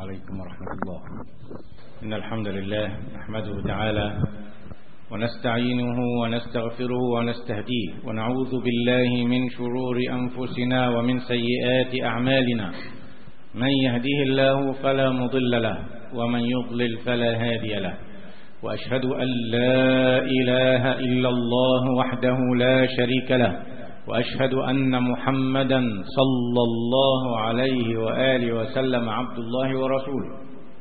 عليكم ورحمة الله إن الحمد لله نحمده تعالى ونستعينه ونستغفره ونستهديه ونعوذ بالله من شرور أنفسنا ومن سيئات أعمالنا من يهديه الله فلا مضل له ومن يضلل فلا هادي له وأشهد أن لا إله إلا الله وحده لا شريك له وأشهد أن محمدا صلى الله عليه وآله وسلم عبد الله ورسوله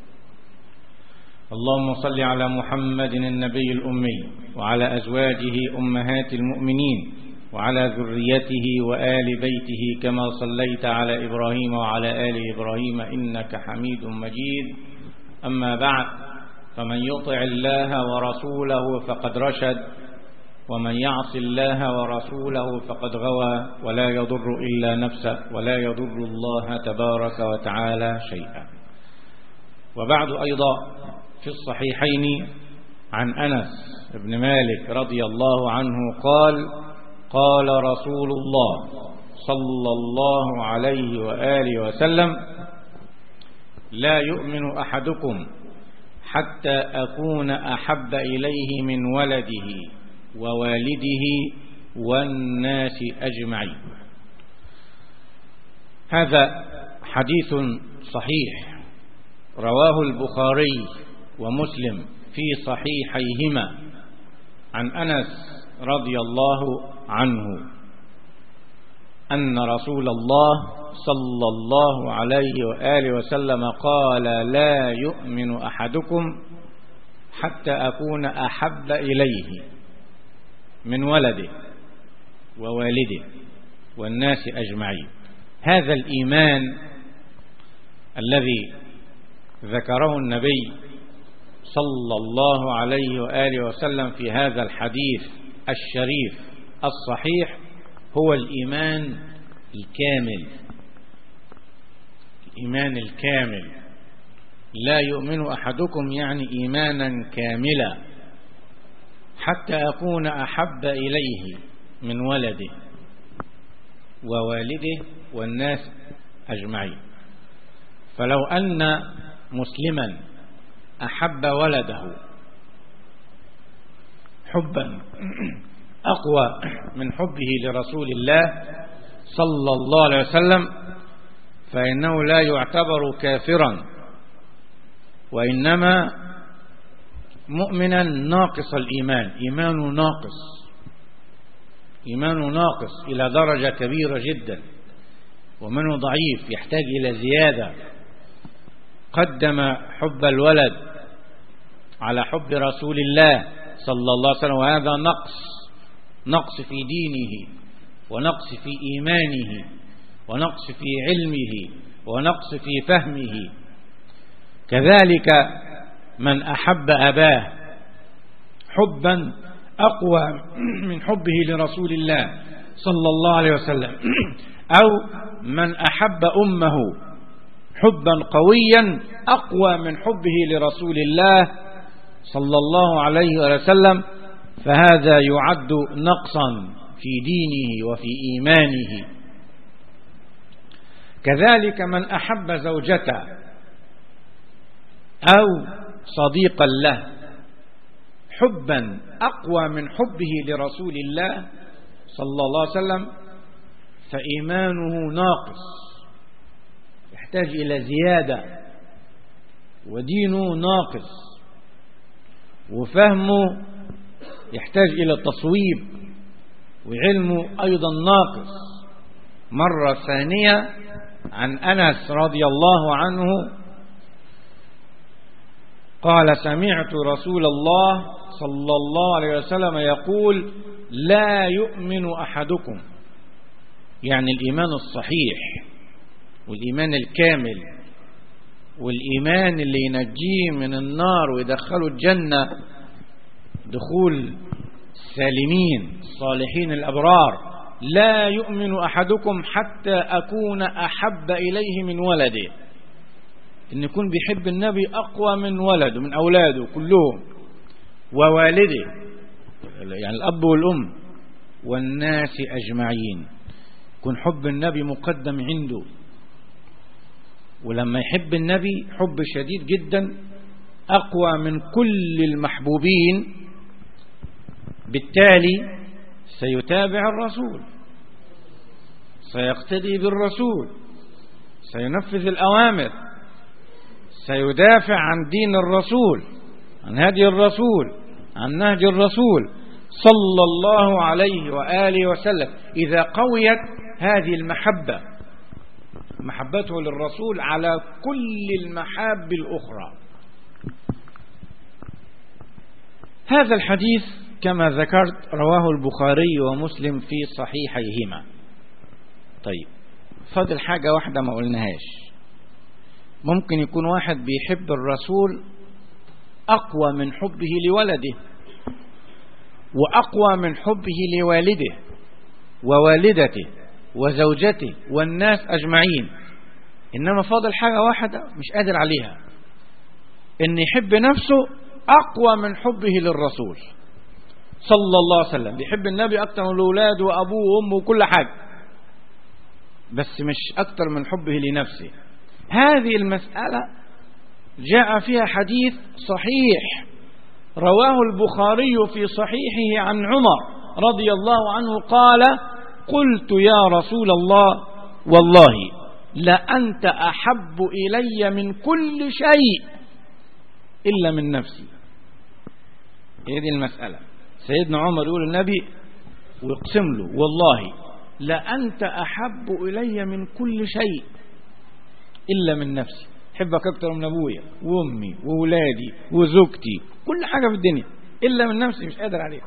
اللهم صل على محمد النبي الأمي وعلى أزواجه أمهات المؤمنين وعلى ذريته وآل بيته كما صليت على إبراهيم وعلى آل إبراهيم إنك حميد مجيد أما بعد فمن يطع الله ورسوله فقد رشد ومن يعص الله ورسوله فقد غوى ولا يضر إلا نفسه ولا يضر الله تبارك وتعالى شيئا وبعد أيضا في الصحيحين عن أنس بن مالك رضي الله عنه قال قال رسول الله صلى الله عليه وآله وسلم لا يؤمن أحدكم حتى أكون أحب إليه من ولده ووالده والناس أجمعين هذا حديث صحيح رواه البخاري ومسلم في صحيحيهما عن أنس رضي الله عنه أن رسول الله صلى الله عليه وآله وسلم قال لا يؤمن أحدكم حتى أكون أحب إليه من ولده ووالده والناس أجمعين هذا الإيمان الذي ذكره النبي صلى الله عليه وآله وسلم في هذا الحديث الشريف الصحيح هو الإيمان الكامل الإيمان الكامل لا يؤمن أحدكم يعني إيمانا كاملا حتى أكون أحب إليه من ولده ووالده والناس أجمعين فلو أن مسلما أحب ولده حبا أقوى من حبه لرسول الله صلى الله عليه وسلم فإنه لا يعتبر كافرا وإنما مؤمنا ناقص الإيمان إيمانه ناقص إيمانه ناقص إلى درجة كبيرة جدا ومنه ضعيف يحتاج إلى زيادة قدم حب الولد على حب رسول الله صلى الله عليه وسلم وهذا نقص نقص في دينه ونقص في إيمانه ونقص في علمه ونقص في فهمه كذلك من أحب أباه حبا أقوى من حبه لرسول الله صلى الله عليه وسلم أو من أحب أمه حبا قويا أقوى من حبه لرسول الله صلى الله عليه وسلم فهذا يعد نقصا في دينه وفي إيمانه كذلك من أحب زوجته أو صديقا له حبا أقوى من حبه لرسول الله صلى الله عليه وسلم فإيمانه ناقص يحتاج إلى زيادة ودينه ناقص وفهمه يحتاج إلى تصويب وعلمه أيضا ناقص مرة ثانية عن أنس رضي الله عنه قال سمعت رسول الله صلى الله عليه وسلم يقول لا يؤمن أحدكم يعني الإيمان الصحيح والإيمان الكامل والإيمان اللي ينجيه من النار ويدخله الجنة دخول السالمين الصالحين الأبرار لا يؤمن أحدكم حتى أكون أحب إليه من ولده إن يكون بيحب النبي أقوى من ولده من أولاده كلهم ووالده يعني الأب والأم والناس أجمعين يكون حب النبي مقدم عنده ولما يحب النبي حب شديد جدا أقوى من كل المحبوبين بالتالي سيتابع الرسول سيقتدي بالرسول سينفذ الأوامر سيدافع عن دين الرسول عن هدي الرسول عن نهج الرسول صلى الله عليه وآله وسلم إذا قويت هذه المحبة محبته للرسول على كل المحاب الأخرى هذا الحديث كما ذكرت رواه البخاري ومسلم في صحيحيهما طيب فاضل حاجة واحدة ما قلناهاش ممكن يكون واحد بيحب الرسول أقوى من حبه لولده وأقوى من حبه لوالده ووالدته وزوجته والناس أجمعين إنما فاضل حاجة واحدة مش قادر عليها إن يحب نفسه أقوى من حبه للرسول صلى الله عليه وسلم بيحب النبي أكثر من الأولاد وأبوه وأمه وكل حاجة بس مش أكثر من حبه لنفسه هذه المسألة جاء فيها حديث صحيح رواه البخاري في صحيحه عن عمر رضي الله عنه قال قلت يا رسول الله والله لأنت أحب إلي من كل شيء إلا من نفسي هذه المسألة سيدنا عمر يقول النبي ويقسم له والله لأنت أحب إلي من كل شيء إلا من نفسي حبك أكتر من أبويا وأمي وولادي وزوجتي كل حاجة في الدنيا إلا من نفسي مش قادر عليها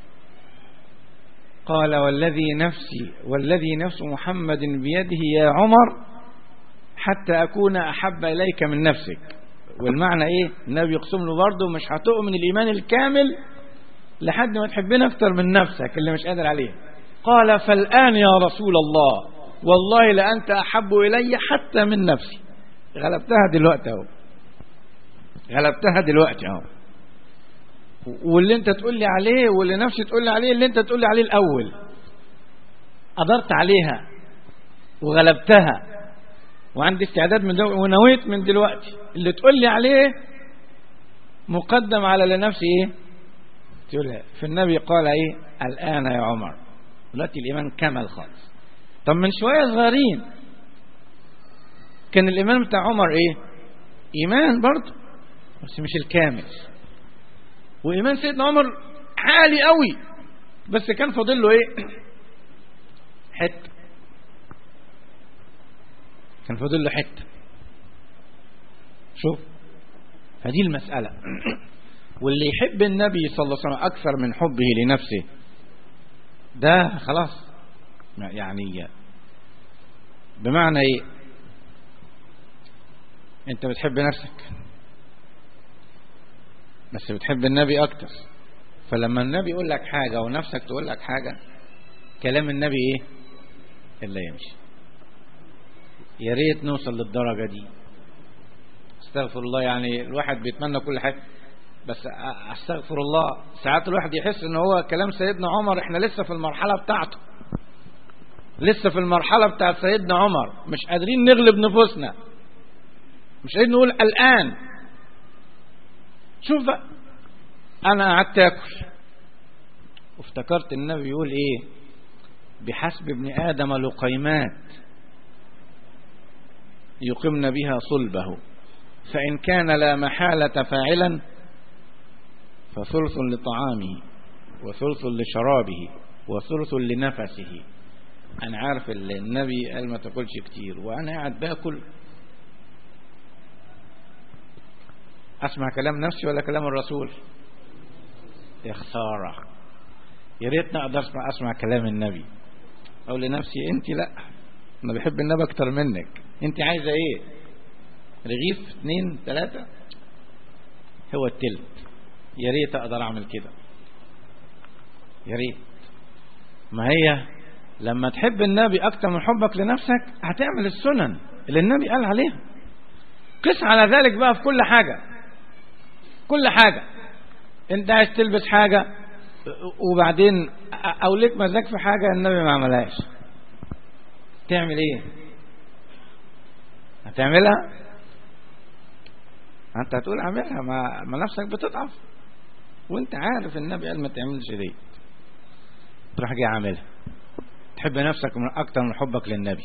قال والذي نفسي والذي نفس محمد بيده يا عمر حتى أكون أحب إليك من نفسك والمعنى إيه النبي يقسم له برضه مش هتؤمن الإيمان الكامل لحد ما تحبنا أكتر من نفسك اللي مش قادر عليه قال فالآن يا رسول الله والله لأنت أحب إلي حتى من نفسي غلبتها دلوقتي اهو غلبتها دلوقتي اهو واللي انت تقول لي عليه واللي نفسي تقول لي عليه اللي انت تقول لي عليه الاول قدرت عليها وغلبتها وعندي استعداد من دلوقتي ونويت من دلوقتي اللي تقول لي عليه مقدم على لنفسي ايه تقول في النبي قال ايه الان يا عمر دلوقتي الايمان كمل خالص طب من شويه صغيرين كان الإيمان بتاع عمر إيه إيمان برضه بس مش الكامل وإيمان سيدنا عمر عالي قوي بس كان فاضل له إيه حتة كان فاضل له حتة شوف هذه المسألة واللي يحب النبي صلى الله عليه وسلم أكثر من حبه لنفسه ده خلاص يعني بمعنى ايه انت بتحب نفسك بس بتحب النبي اكتر فلما النبي يقول لك حاجة ونفسك تقول لك حاجة كلام النبي ايه اللي يمشي يا ريت نوصل للدرجة دي استغفر الله يعني الواحد بيتمنى كل حاجة بس استغفر الله ساعات الواحد يحس ان هو كلام سيدنا عمر احنا لسه في المرحلة بتاعته لسه في المرحلة بتاعت سيدنا عمر مش قادرين نغلب نفوسنا مش قادرين نقول الآن شوف بقى أنا قعدت آكل وافتكرت النبي يقول إيه بحسب ابن آدم لقيمات يقمن بها صلبه فإن كان لا محالة فاعلا فثلث لطعامه وثلث لشرابه وثلث لنفسه أنا عارف اللي النبي قال ما تاكلش كتير وأنا قاعد باكل أسمع كلام نفسي ولا كلام الرسول يا خسارة يا ريتني أقدر أسمع, أسمع كلام النبي أقول لنفسي أنت لا أنا بحب النبي أكتر منك أنت عايزة إيه رغيف اثنين ثلاثة هو التلت يا ريت أقدر أعمل كده يا ريت ما هي لما تحب النبي أكتر من حبك لنفسك هتعمل السنن اللي النبي قال عليها قس على ذلك بقى في كل حاجة كل حاجة انت عايز تلبس حاجة وبعدين او لك مزاج في حاجة النبي ما عملهاش تعمل ايه هتعملها انت هتقول اعملها ما, ما نفسك بتضعف وانت عارف النبي قال ما تعملش دي تروح جاي عاملها تحب نفسك من اكتر من حبك للنبي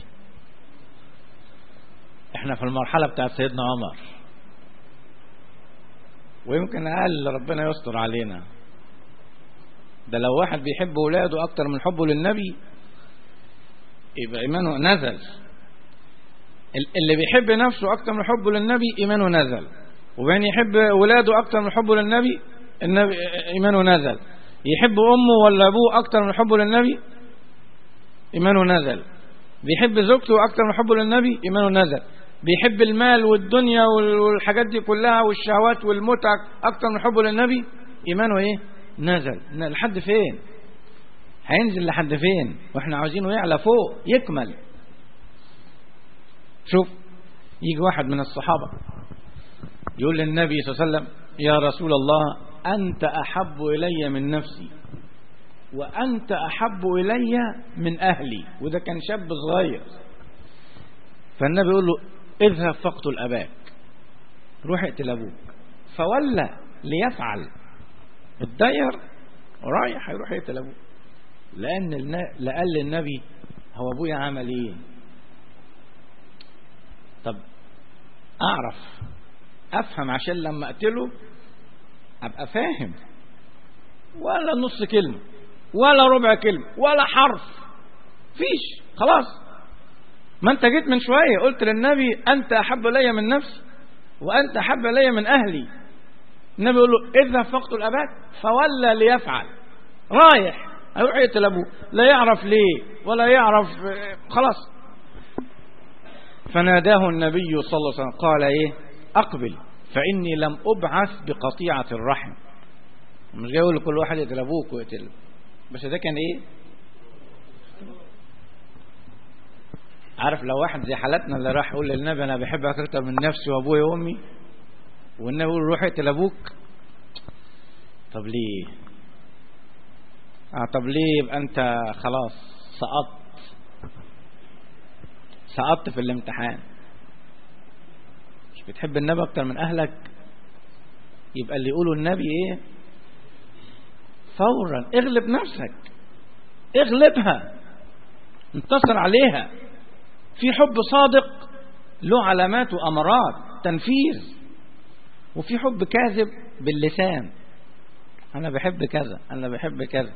احنا في المرحلة بتاعت سيدنا عمر ويمكن اقل ربنا يستر علينا ده لو واحد بيحب ولاده اكتر من حبه للنبي يبقى ايمانه نزل اللي بيحب نفسه اكتر من حبه للنبي ايمانه نزل وبين يحب ولاده اكتر من حبه للنبي النبي ايمانه نزل يحب امه ولا ابوه اكتر من حبه للنبي ايمانه نزل بيحب زوجته اكتر من حبه للنبي ايمانه نزل بيحب المال والدنيا والحاجات دي كلها والشهوات والمتع اكتر من حبه للنبي ايمانه ايه نزل لحد فين هينزل لحد فين واحنا عاوزينه يعلى فوق يكمل شوف يجي واحد من الصحابة يقول للنبي صلى الله عليه وسلم يا رسول الله أنت أحب إلي من نفسي وأنت أحب إلي من أهلي وده كان شاب صغير فالنبي يقول له اذهب فاقتل أباك روح اقتل أبوك فولى ليفعل الدير رايح هيروح يقتل أبوه لأن لقال للنبي هو أبويا عمل إيه طب أعرف أفهم عشان لما أقتله أبقى فاهم ولا نص كلمة ولا ربع كلمة ولا حرف فيش خلاص ما انت جيت من شوية قلت للنبي أنت أحب إلي من نفسي وأنت أحب إلي من أهلي النبي يقول له اذهب فاقتل أباك فولى ليفعل رايح هيروح يقتل أبوه لا يعرف ليه ولا يعرف خلاص فناداه النبي صلى الله عليه وسلم قال ايه اقبل فاني لم ابعث بقطيعة الرحم مش جاي يقول لكل واحد يقتل ابوك ويقتل بس ده كان ايه عارف لو واحد زي حالتنا اللي راح يقول للنبي انا بحبك اكتر من نفسي وابويا وامي والنبي يقول روح اقتل ابوك طب ليه اه طب ليه يبقى انت خلاص سقطت سقطت في الامتحان مش بتحب النبي اكتر من اهلك يبقى اللي يقولوا النبي ايه فورا اغلب نفسك اغلبها انتصر عليها في حب صادق له علامات وامارات تنفيذ وفي حب كاذب باللسان انا بحب كذا انا بحب كذا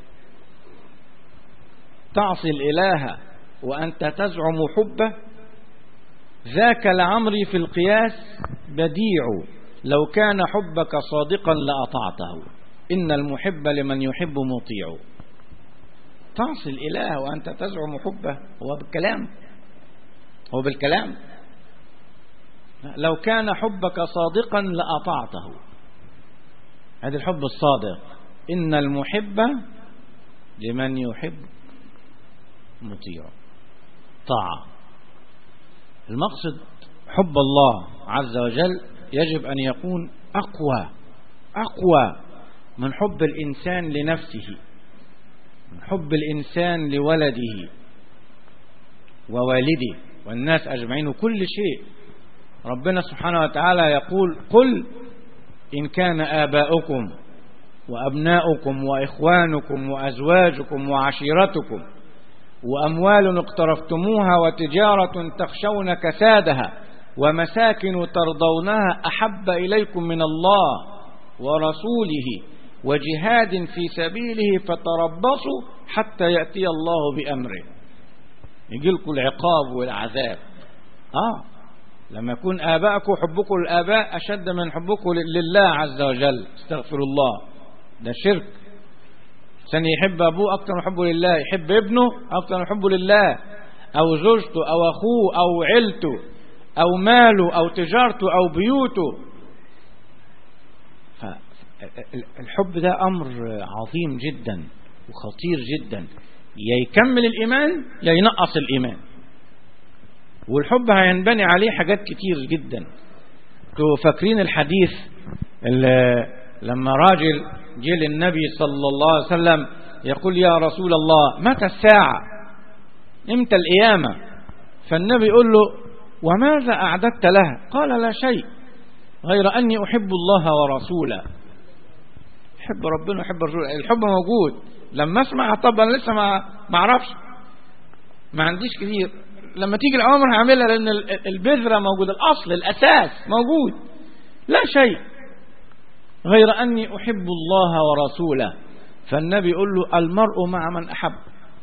تعصي الاله وانت تزعم حبه ذاك لعمري في القياس بديع لو كان حبك صادقا لأطعته إن المحب لمن يحب مطيع تعصي الإله وأنت تزعم حبه هو بالكلام هو بالكلام لو كان حبك صادقا لأطعته هذا الحب الصادق إن المحب لمن يحب مطيع طاعة المقصد حب الله عز وجل يجب أن يكون أقوى أقوى من حب الإنسان لنفسه من حب الإنسان لولده ووالده والناس أجمعين وكل شيء ربنا سبحانه وتعالى يقول قل إن كان آباؤكم وأبناؤكم وإخوانكم وأزواجكم وعشيرتكم وأموال اقترفتموها وتجارة تخشون كسادها ومساكن ترضونها أحب إليكم من الله ورسوله وجهاد في سبيله فتربصوا حتى يأتي الله بأمره يجي لكم العقاب والعذاب آه لما يكون آباءكم حبكم الآباء أشد من حبكم لله عز وجل استغفر الله ده شرك عشان يحب أبوه أكثر من حبه لله يحب ابنه أكثر من حبه لله أو زوجته أو أخوه أو عيلته أو ماله أو تجارته أو بيوته فالحب ده أمر عظيم جدا وخطير جدا يا يكمل الإيمان يا ينقص الإيمان والحب هينبني عليه حاجات كتير جدا انتوا فاكرين الحديث اللي لما راجل جه للنبي صلى الله عليه وسلم يقول يا رسول الله متى الساعة امتى القيامة فالنبي يقول له وماذا أعددت لها قال لا شيء غير أني أحب الله ورسوله يحب ربنا ويحب رسوله الحب موجود لما اسمع طب انا لسه ما ما اعرفش ما عنديش كتير لما تيجي الاوامر هعملها لان البذره موجود الاصل الاساس موجود لا شيء غير اني احب الله ورسوله فالنبي يقول له المرء مع من احب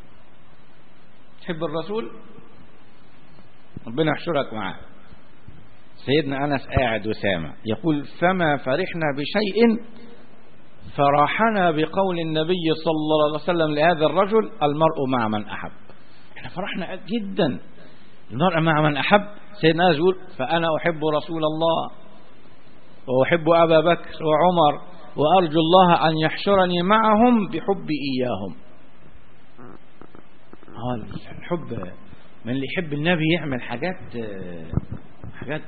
تحب الرسول ربنا يحشرك معاه سيدنا انس قاعد وسامع يقول فما فرحنا بشيء فرحنا بقول النبي صلى الله عليه وسلم لهذا الرجل المرء مع من أحب احنا فرحنا جدا المرء مع من أحب سيدنا يقول فأنا أحب رسول الله وأحب أبا بكر وعمر وأرجو الله أن يحشرني معهم بحب إياهم الحب من اللي يحب النبي يعمل حاجات حاجات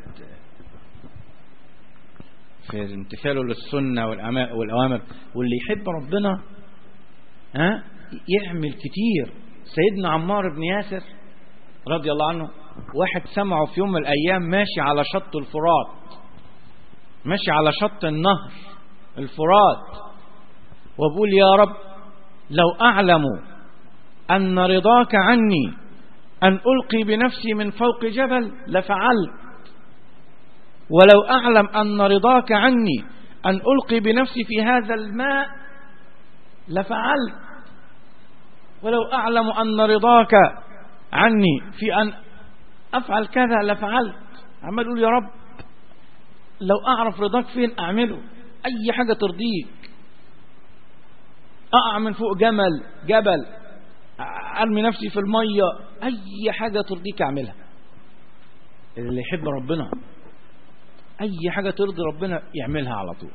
في امتثاله للسنة والأوامر واللي يحب ربنا ها يعمل كتير سيدنا عمار بن ياسر رضي الله عنه واحد سمعه في يوم من الأيام ماشي على شط الفرات ماشي على شط النهر الفرات وبقول يا رب لو أعلم أن رضاك عني أن ألقي بنفسي من فوق جبل لفعلت ولو أعلم أن رضاك عني أن ألقي بنفسي في هذا الماء لفعلت ولو أعلم أن رضاك عني في أن أفعل كذا لفعلت عمال أقول يا رب لو أعرف رضاك فين أعمله أي حاجة ترضيك أقع من فوق جمل جبل أرمي نفسي في المية أي حاجة ترضيك أعملها اللي يحب ربنا أي حاجة ترضي ربنا يعملها على طول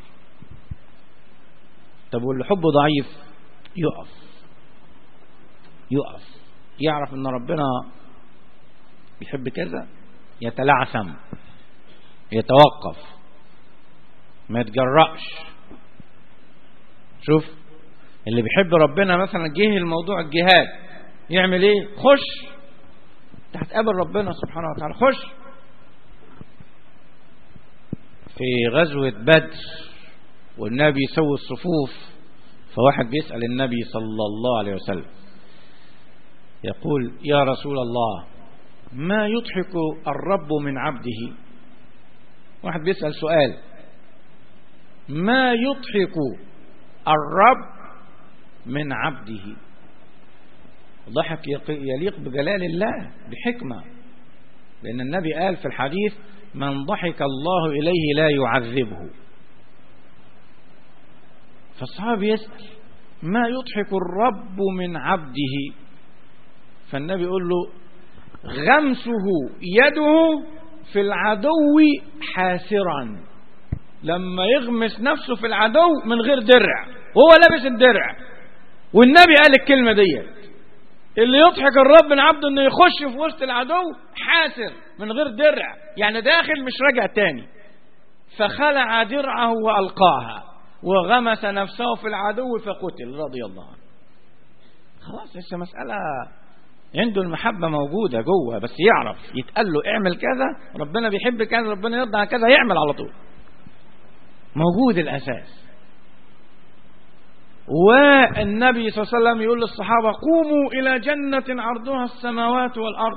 طب واللي حبه ضعيف يقف يقف يعرف ان ربنا يحب كذا يتلعثم يتوقف ما يتجرأش شوف اللي بيحب ربنا مثلا جه الموضوع الجهاد يعمل ايه خش هتقابل ربنا سبحانه وتعالى خش في غزوة بدر والنبي يسوي الصفوف فواحد بيسأل النبي صلى الله عليه وسلم يقول يا رسول الله ما يضحك الرب من عبده واحد بيسأل سؤال ما يضحك الرب من عبده ضحك يليق بجلال الله بحكمة لأن النبي قال في الحديث من ضحك الله إليه لا يعذبه فالصحابي يسأل ما يضحك الرب من عبده فالنبي يقول له غمسه يده في العدو حاسرا لما يغمس نفسه في العدو من غير درع وهو لابس الدرع والنبي قال الكلمة ديت اللي يضحك الرب من عبده انه يخش في وسط العدو حاسر من غير درع يعني داخل مش راجع تاني فخلع درعه والقاها وغمس نفسه في العدو فقتل رضي الله عنه خلاص لسه مسألة عنده المحبة موجودة جوه بس يعرف يتقال له اعمل كذا ربنا بيحب كذا ربنا يرضى على كذا يعمل على طول موجود الأساس والنبي صلى الله عليه وسلم يقول للصحابة قوموا إلى جنة عرضها السماوات والأرض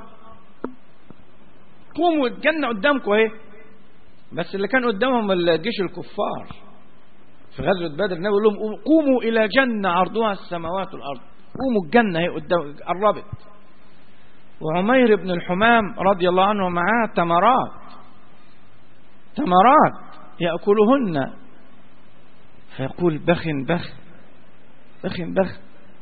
قوموا الجنة قدامكم اهي بس اللي كان قدامهم الجيش الكفار في غزوة بدر النبي يقول لهم قوموا إلى جنة عرضها السماوات والأرض قوموا الجنة اهي قدام قربت وعمير بن الحمام رضي الله عنه معاه تمرات تمرات يأكلهن فيقول بخ بخ بخ بخ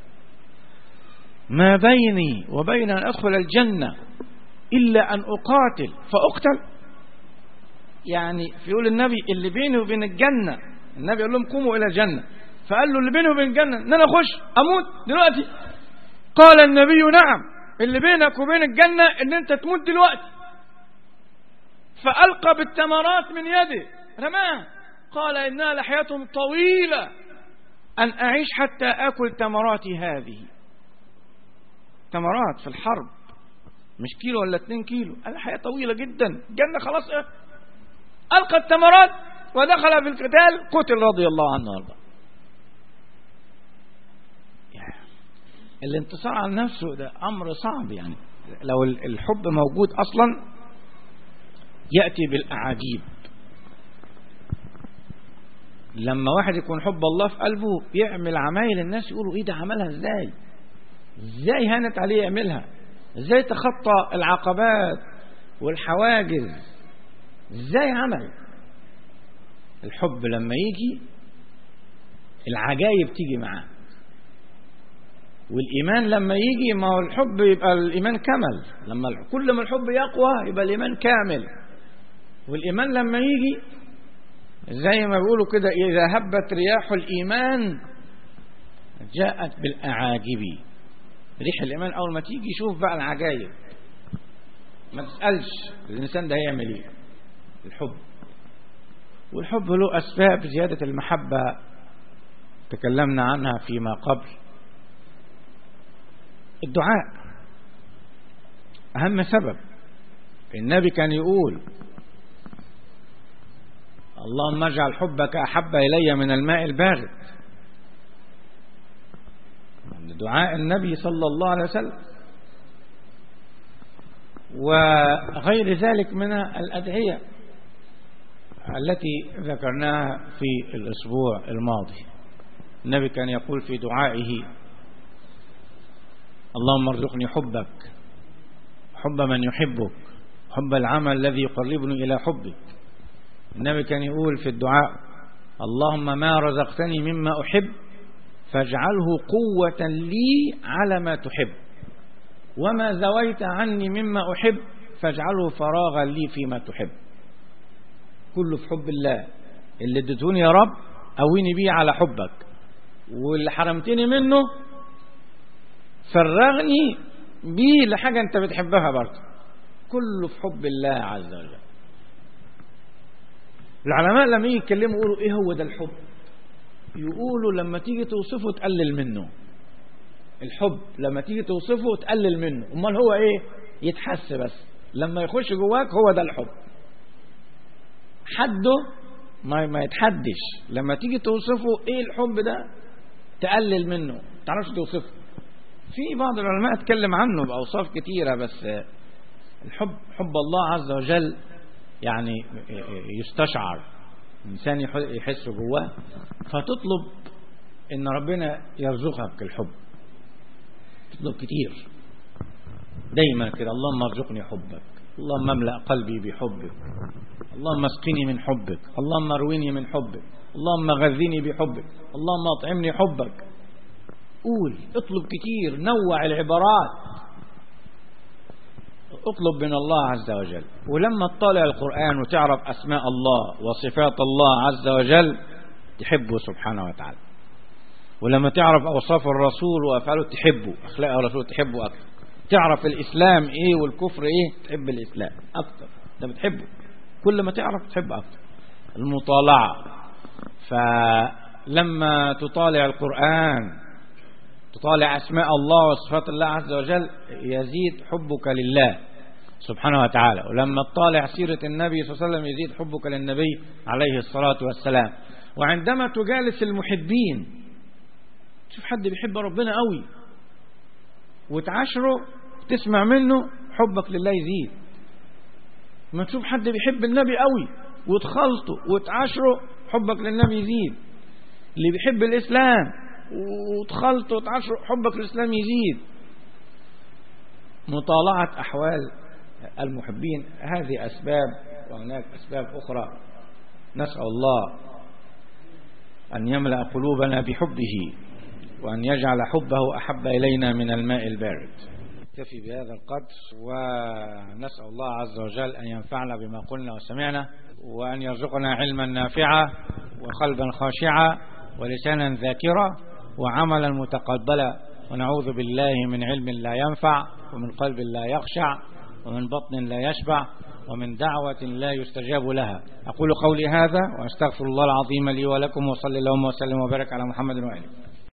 ما بيني وبين أن أدخل الجنة إلا أن أقاتل فأقتل يعني يقول النبي اللي بيني وبين الجنة النبي قال لهم قوموا إلى الجنة فقال له اللي بيني وبين الجنة إن أنا أخش أموت دلوقتي قال النبي نعم اللي بينك وبين الجنة إن أنت تموت دلوقتي فألقى بالتمرات من يده رماها قال إنها لحياة طويلة أن أعيش حتى أكل تمراتي هذه تمرات في الحرب مش كيلو ولا اتنين كيلو الحياة طويلة جدا جنة خلاص ايه ألقى التمرات ودخل في القتال قتل رضي الله عنه وارضاه الانتصار على نفسه ده أمر صعب يعني لو الحب موجود أصلا يأتي بالأعاجيب لما واحد يكون حب الله في قلبه يعمل عمايل الناس يقولوا ايه ده عملها ازاي ازاي هانت عليه يعملها ازاي تخطى العقبات والحواجز ازاي عمل الحب لما يجي العجايب تيجي معاه والإيمان لما يجي ما هو الحب يبقى الإيمان كمل لما كل ما الحب يقوى يبقى الإيمان كامل والإيمان لما يجي زي ما بيقولوا كده إذا هبت رياح الإيمان جاءت بالأعاجب ريح الإيمان أول ما تيجي شوف بقى العجايب ما تسألش الإنسان ده هيعمل إيه الحب والحب له أسباب زيادة المحبة تكلمنا عنها فيما قبل الدعاء أهم سبب النبي كان يقول اللهم اجعل حبك أحب إلي من الماء البارد دعاء النبي صلى الله عليه وسلم وغير ذلك من الأدعية التي ذكرناها في الأسبوع الماضي النبي كان يقول في دعائه اللهم ارزقني حبك حب من يحبك حب العمل الذي يقربني إلى حبك النبي كان يقول في الدعاء اللهم ما رزقتني مما أحب فاجعله قوة لي على ما تحب وما زويت عني مما أحب فاجعله فراغا لي فيما تحب كله في حب الله اللي اديتوني يا رب قويني بيه على حبك واللي حرمتني منه فرغني بيه لحاجة انت بتحبها برضه كله في حب الله عز وجل العلماء لما يجي يتكلموا يقولوا ايه هو ده الحب يقولوا لما تيجي توصفه تقلل منه الحب لما تيجي توصفه تقلل منه امال هو ايه يتحس بس لما يخش جواك هو ده الحب حده ما ما يتحدش لما تيجي توصفه ايه الحب ده تقلل منه تعرفش توصفه في بعض العلماء اتكلم عنه باوصاف كتيره بس الحب حب الله عز وجل يعني يستشعر الإنسان يحس جواه فتطلب إن ربنا يرزقك الحب تطلب كتير دايما كده اللهم ارزقني حبك اللهم املأ قلبي بحبك اللهم اسقني من حبك اللهم ارويني من حبك اللهم غذني بحبك اللهم اطعمني حبك قول اطلب كتير نوع العبارات اطلب من الله عز وجل ولما تطالع القرآن وتعرف أسماء الله وصفات الله عز وجل تحبه سبحانه وتعالى ولما تعرف أوصاف الرسول وأفعاله تحبه أخلاق الرسول تحبه أكثر تعرف الإسلام إيه والكفر إيه تحب الإسلام أكثر أنت بتحبه كل ما تعرف تحب أكثر المطالعة فلما تطالع القرآن تطالع أسماء الله وصفات الله عز وجل يزيد حبك لله سبحانه وتعالى ولما تطالع سيرة النبي صلى الله عليه وسلم يزيد حبك للنبي عليه الصلاة والسلام وعندما تجالس المحبين تشوف حد بيحب ربنا قوي وتعاشره تسمع منه حبك لله يزيد ما تشوف حد بيحب النبي قوي وتخلطه وتعاشره حبك للنبي يزيد اللي بيحب الإسلام وتخلطه وتعاشره حبك للإسلام يزيد مطالعة أحوال المحبين هذه أسباب وهناك أسباب أخرى نسأل الله أن يملأ قلوبنا بحبه وأن يجعل حبه أحب إلينا من الماء البارد نكتفي بهذا القدر ونسأل الله عز وجل أن ينفعنا بما قلنا وسمعنا وأن يرزقنا علما نافعا وقلبا خاشعا ولسانا ذاكرا وعملا متقبلا ونعوذ بالله من علم لا ينفع ومن قلب لا يخشع ومن بطن لا يشبع ومن دعوة لا يستجاب لها أقول قولي هذا وأستغفر الله العظيم لي ولكم وصلى اللهم وسلم وبارك على محمد وآله